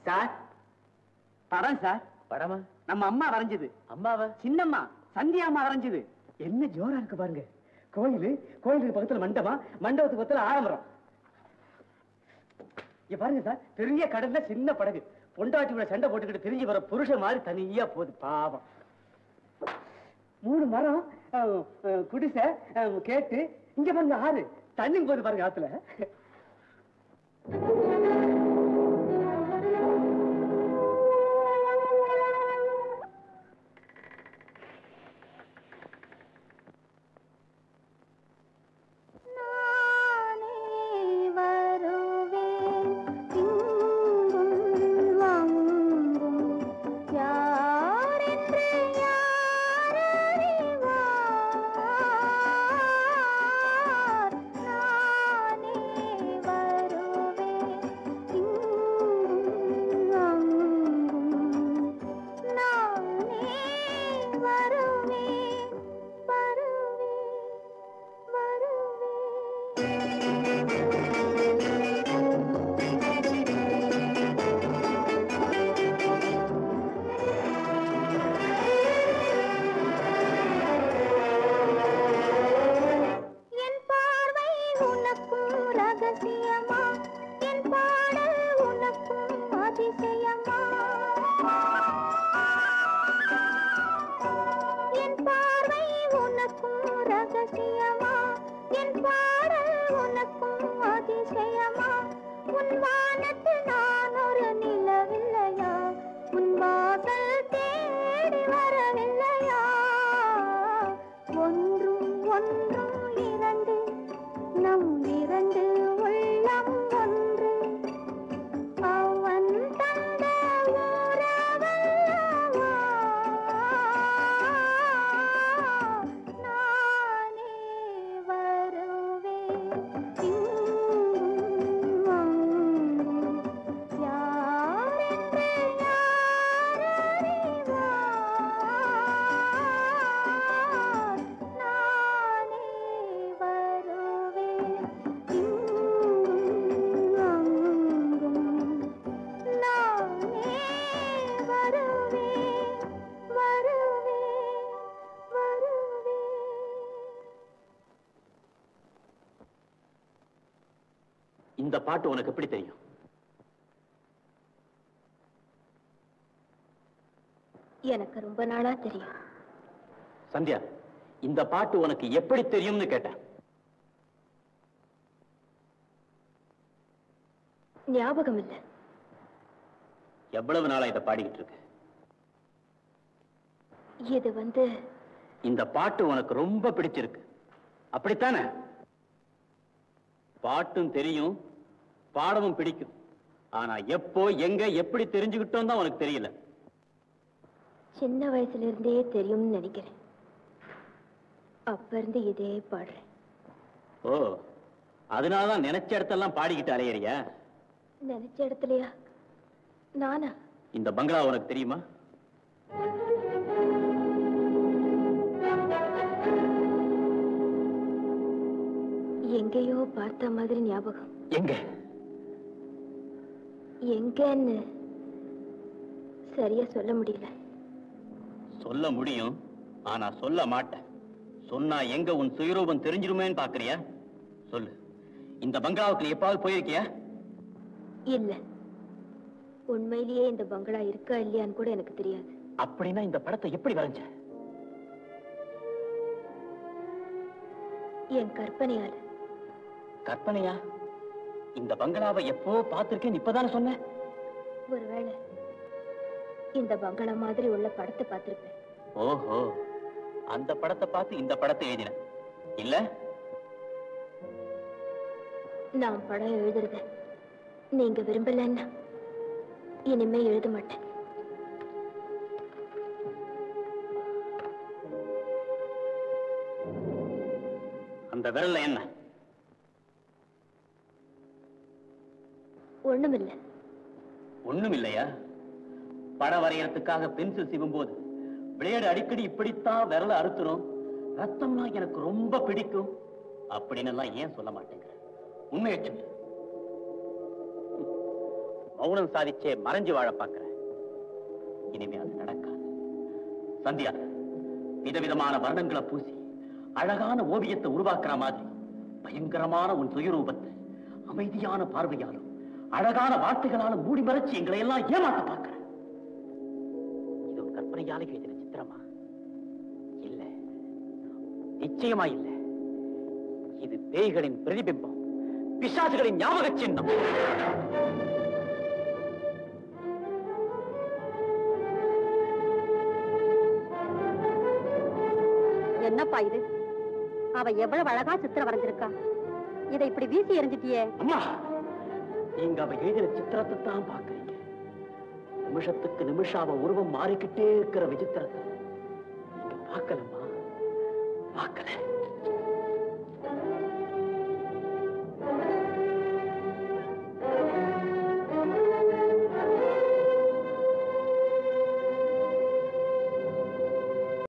sir படம் sir படமா நம்ம அம்மா வரைஞ்சது அம்மாவா சின்னம்மா சந்தியா அம்மா வரைஞ்சது என்ன ஜோரா இருக்கு பாருங்க கோயிலு கோயிலுக்கு பக்கத்துல மண்டபம் மண்டபத்துக்கு பக்கத்துல ஆலமரம் இங்க பாருங்க சார் பெரிய கடல்ல சின்ன படகு பொண்டாட்டியோட சண்டை போட்டுக்கிட்டு திரிஞ்சு வர புருஷன் மாதிரி தனியா போகுது பாவம் மூணு மரம் அஹ், அஹ், குடிசை அஹ், கேட்டு இங்க பாருங்க ஆறு தண்ணி போகுது பாருங்க ஆத்துல நானே வருவேன் இங்கும் அங்கும் யாரென்று யார் அறிவார் நானே வருவேன் இங்கும் அங்கும் நானே வருவேன் வருவேன் வருவேன் என் பார்வை உனக்கும் ரகசியமா என் பாடல் உனக்கும் அதிசயமா என் பார்வை உனக்கும் ரகசியமா என் பாடல் உனக்கும் அதிசயமா உன் வானத்து நான் ஒரு நிலவில்லையா உன் வாசல் தேடி வரவில்லையா ஒன்றும் ஒன்றும் இரண்டு நம் இரண்டு உள்ளம் ஒன்று அவன் தந்த உறவல்லவா நானே வருவேன் இங்கும் அங்கும் யாரென்று யார் அறிவார் நானே வருவேன் இங்கும் அங்கும் நானே வருவேன் வருவேன் வருவேன் இந்த பாட்டு உனக்கு எப்படி தெரியும் எனக்கு ரொம்ப நாளா தெரியும் சந்தியா இந்த பாட்டு உனக்கு எப்படி தெரியும்னு கேட்டேன் ஞாபகம் இல்லை எவ்வளவு நாளா இதை பாடிக்கிட்டு இருக்கு இது வந்து இந்த பாட்டு உனக்கு ரொம்ப பிடிச்சிருக்கு அப்படித்தானே பாட்டும் தெரியும் பாடமும் பிடிக்கும் ஆனா எப்போ எங்க எப்படி தெரிஞ்சுக்கிட்டோம் தான் உனக்கு தெரியல சின்ன வயசுல இருந்தே தெரியும்னு நினைக்கிறேன் அப்ப இருந்து இதே பாடுறேன் ஓ அதனாலதான் நினைச்ச இடத்தெல்லாம் பாடிக்கிட்டு அலையறியா நினைச்ச இடத்துலயா நானா இந்த பங்களா உனக்கு தெரியுமா எங்கேயோ பார்த்த மாதிரி ஞாபகம் எங்க எங்கன்னு சரியா சொல்ல முடியல சொல்ல முடியும் ஆனா சொல்ல மாட்டேன் சொன்னா எங்க உன் சுயரூபம் தெரிஞ்சிருமேன்னு பாக்குறியா சொல்லு இந்த பங்களாவுக்கு நீ எப்பாவது போயிருக்கியா இல்ல உண்மையிலேயே இந்த பங்களா இருக்கா இல்லையான்னு கூட எனக்கு தெரியாது அப்படின்னா இந்த படத்தை எப்படி வரைஞ்ச என் கற்பனையால கற்பனையா இந்த பங்களாவை எப்போ பார்த்திருக்கேன் இப்பதானே சொன்ன ஒருவேளை இந்த பங்களா மாதிரி உள்ள படத்தை பார்த்திருப்பேன் ஓஹோ அந்த படத்தை பார்த்து இந்த படத்தை எழுதின இல்ல நான் படம் எழுதுறத நீங்க விரும்பலன்னா இனிமே எழுத மாட்டேன் அந்த விரல்ல என்ன ஒண்ணுமில்ல ஒண்ணும் இல்லையா படம் வரையறதுக்காக பென்சில் சிவும் போது பிளேடு அடிக்கடி இப்படித்தான் விரல அறுத்துரும் ரத்தம்னா எனக்கு ரொம்ப பிடிக்கும் அப்படின்னு எல்லாம் ஏன் சொல்ல மாட்டேங்கிற உண்மையை சொல்லு மௌனம் சாதிச்சே மறைஞ்சு வாழ பார்க்கிற இனிமே அது நடக்காது சந்தியா விதவிதமான வர்ணங்களை பூசி அழகான ஓவியத்தை உருவாக்குற மாதிரி பயங்கரமான உன் சுயரூபத்தை அமைதியான பார்வையாலும் அழகான வார்த்தைகளாலும் மூடி மறைச்சு எங்களை எல்லாம் ஏமாத்த பார்க்கிற இது ஒரு கற்பனையால எழுதின சித்திரமா இல்ல நிச்சயமா இல்ல இது பேய்களின் பிரதிபிம்பம் பிசாசுகளின் ஞாபக சின்னம் என்னப்பா இது அவ எவ்வளவு அழகா சித்திரம் வரைஞ்சிருக்கா இதை இப்படி வீசி எறிஞ்சிட்டியே அம்மா நீங்க அவ எழுதின சித்திரத்தை தான் பாக்குறீங்க நிமிஷத்துக்கு நிமிஷம் அவ உருவம் மாறிக்கிட்டே இருக்கிற விசித்திரத்தை நீங்க பார்க்கலம்மா பார்க்கல